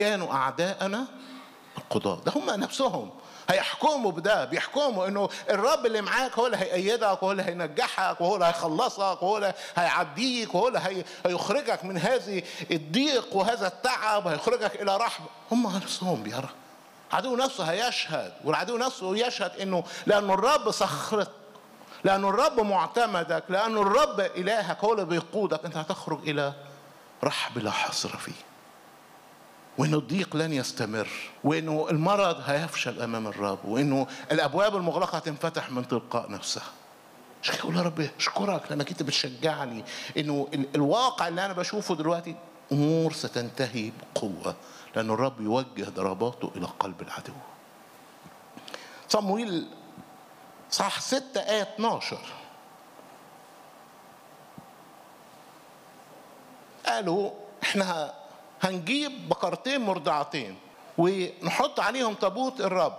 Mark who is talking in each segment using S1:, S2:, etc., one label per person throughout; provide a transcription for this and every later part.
S1: كانوا اعداءنا القضاة ده هم نفسهم هيحكموا بده بيحكموا انه الرب اللي معاك هو اللي هيأيدك وهو اللي هينجحك وهو اللي هيخلصك وهو اللي هيعديك وهو اللي هي- هيخرجك من هذه الضيق وهذا التعب هيخرجك الى رحمه هم نفسهم بيرى العدو نفسه هيشهد والعدو نفسه يشهد انه لانه الرب صخرتك لانه الرب معتمدك لانه الرب الهك هو اللي بيقودك انت هتخرج الى رحب لا حصر فيه وانه الضيق لن يستمر وانه المرض هيفشل امام الرب وانه الابواب المغلقه هتنفتح من تلقاء نفسها عشان كده اقول يا رب اشكرك لانك انت بتشجعني انه ال- الواقع اللي انا بشوفه دلوقتي امور ستنتهي بقوه لان الرب يوجه ضرباته الى قلب العدو صمويل صح 6 آية 12 قالوا احنا هنجيب بقرتين مرضعتين ونحط عليهم تابوت الرب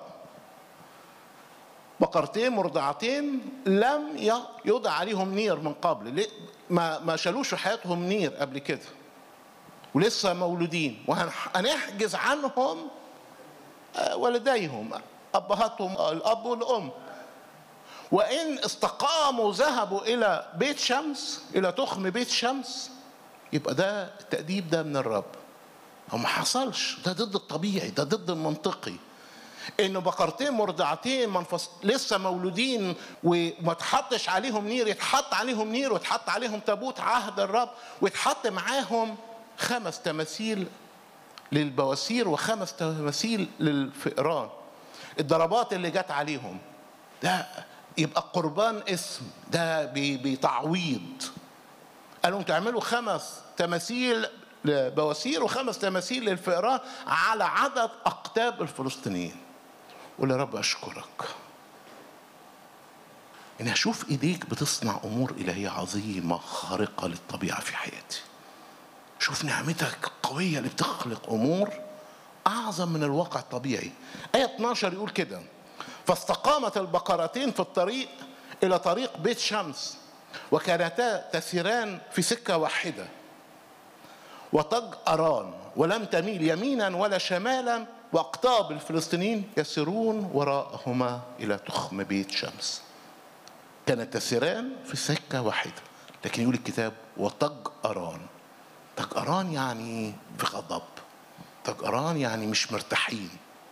S1: بقرتين مرضعتين لم ي- يوضع عليهم نير من قبل ليه؟ ما ما شالوش في حياتهم نير قبل كده ولسه مولودين وهنحجز عنهم آه، والديهم ابهاتهم آه، الاب والام وان استقاموا ذهبوا الى بيت شمس الى تخم بيت شمس يبقى ده التأديب ده من الرب هو ما حصلش ده ضد الطبيعي ده ضد المنطقي انه بقرتين مرضعتين منفص... لسه مولودين وما تحطش عليهم نير يتحط عليهم نير ويتحط عليهم تابوت عهد الرب ويتحط معاهم خمس تماثيل للبواسير وخمس تماثيل للفئران الضربات اللي جت عليهم ده يبقى قربان اسم ده بي- بتعويض قالوا لهم تعملوا خمس تماثيل لبواسير وخمس تماثيل للفئران على عدد اقطاب الفلسطينيين قول يا رب اشكرك اني اشوف ايديك بتصنع امور الهيه عظيمه خارقه للطبيعه في حياتي شوف نعمتك القويه اللي بتخلق امور اعظم من الواقع الطبيعي ايه 12 يقول كده فاستقامت البقرتين في الطريق الى طريق بيت شمس وكانتا تسيران في سكه واحده وتج أران ولم تميل يمينا ولا شمالا وأقطاب الفلسطينيين يسيرون وراءهما إلى تخم بيت شمس كانت تسيران في سكة واحدة لكن يقول الكتاب وتج أران تج أران يعني في غضب تج أران يعني مش مرتاحين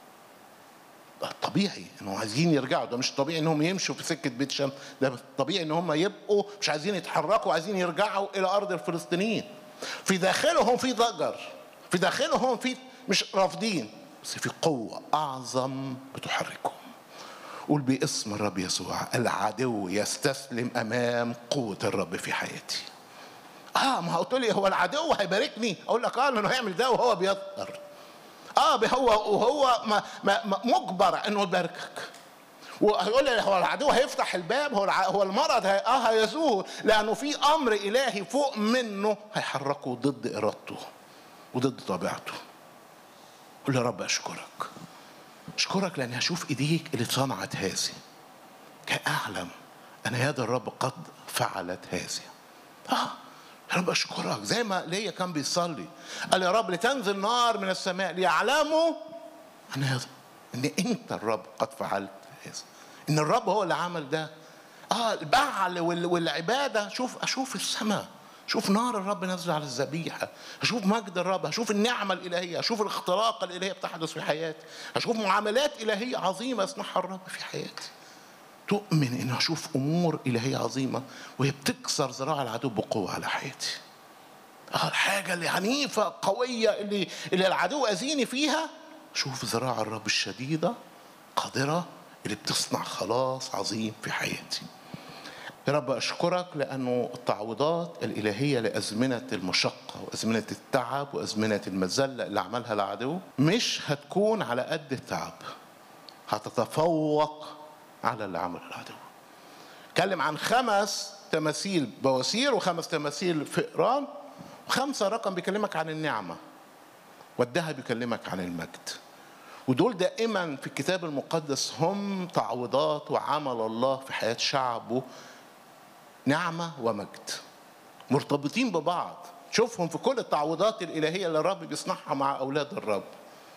S1: ده طبيعي انهم عايزين يرجعوا ده مش طبيعي انهم يمشوا في سكه بيت شمس ده طبيعي ان هم يبقوا مش عايزين يتحركوا عايزين يرجعوا الى ارض الفلسطينيين في داخلهم في ضجر في داخلهم في مش رافضين بس في قوه اعظم بتحركهم قول باسم الرب يسوع العدو يستسلم امام قوه الرب في حياتي اه ما قلت لي هو العدو هيباركني اقول لك اه لانه هيعمل ده وهو بيظهر اه هو وهو ما ما ما مجبر انه يباركك وهيقول لي هو العدو هيفتح الباب هو الع- هو المرض هي اه هيزول لانه في امر الهي فوق منه هيحركه ضد ارادته وضد طبيعته قول يا رب اشكرك اشكرك لاني هشوف ايديك اللي صنعت هذه كاعلم ان يد الرب قد فعلت هذه اه يا رب اشكرك زي ما ليا كان بيصلي قال يا رب لتنزل نار من السماء ليعلموا ان هذا ان انت الرب قد فعلت هذا ان الرب هو اللي عمل ده اه البعل وال- والعباده شوف اشوف السماء شوف نار الرب نازله على الذبيحه اشوف مجد الرب اشوف النعمه الالهيه اشوف الاختراق الالهيه بتحدث في حياتي اشوف معاملات الهيه عظيمه يصنعها الرب في حياتي تؤمن ان اشوف امور الهيه عظيمه وهي بتكسر ذراع العدو بقوه على حياتي اه الحاجه اللي عنيفه قويه اللي اللي العدو اذيني فيها شوف ذراع الرب الشديده قادره اللي بتصنع خلاص عظيم في حياتي يا رب أشكرك لأنه التعويضات الإلهية لأزمنة المشقة وأزمنة التعب وأزمنة المذلة اللي عملها العدو مش هتكون على قد التعب هتتفوق على اللي عمله العدو اتكلم عن خمس تماثيل بواسير وخمس تماثيل فئران وخمسة رقم بيكلمك عن النعمة والذهب بيكلمك عن المجد ودول دائما في الكتاب المقدس هم تعويضات وعمل الله في حياة شعبه نعمة ومجد مرتبطين ببعض شوفهم في كل التعويضات الإلهية اللي الرب بيصنعها مع أولاد الرب